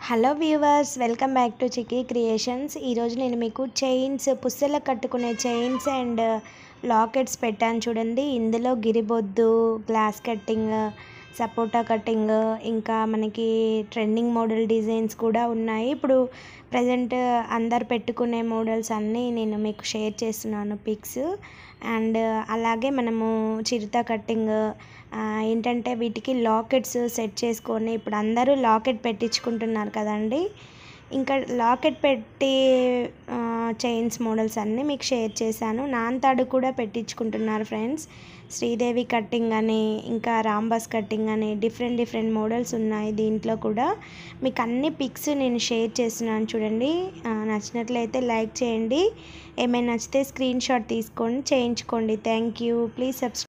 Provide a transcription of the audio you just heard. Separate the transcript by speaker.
Speaker 1: hello viewers welcome back to Chikki creations ఈరోజు నేను మీకు చైన్స్ పుస్తెలకు కట్టుకునే చైన్స్ అండ్ లాకెట్స్ పెట్టాను చూడండి ఇందులో గిరిబొద్దు గ్లాస్ కట్టింగ్ సపోటా కటింగ్ ఇంకా మనకి ట్రెండింగ్ మోడల్ డిజైన్స్ కూడా ఉన్నాయి ఇప్పుడు ప్రజెంట్ అందరు పెట్టుకునే మోడల్స్ అన్నీ నేను మీకు షేర్ చేస్తున్నాను పిక్స్ అండ్ అలాగే మనము చిరుత కట్టింగ్ ఏంటంటే వీటికి లాకెట్స్ సెట్ చేసుకొని ఇప్పుడు అందరూ లాకెట్ పెట్టించుకుంటున్నారు కదండి ఇంకా లాకెట్ పెట్టి చైన్స్ మోడల్స్ అన్నీ మీకు షేర్ చేశాను నాన్తాడు కూడా పెట్టించుకుంటున్నారు ఫ్రెండ్స్ శ్రీదేవి కట్టింగ్ అని ఇంకా రాంబాస్ కట్టింగ్ అని డిఫరెంట్ డిఫరెంట్ మోడల్స్ ఉన్నాయి దీంట్లో కూడా మీకు అన్ని పిక్స్ నేను షేర్ చేస్తున్నాను చూడండి నచ్చినట్లయితే లైక్ చేయండి ఏమైనా నచ్చితే స్క్రీన్ షాట్ తీసుకొని చేయించుకోండి థ్యాంక్ యూ ప్లీజ్ సబ్స్క్రైబ్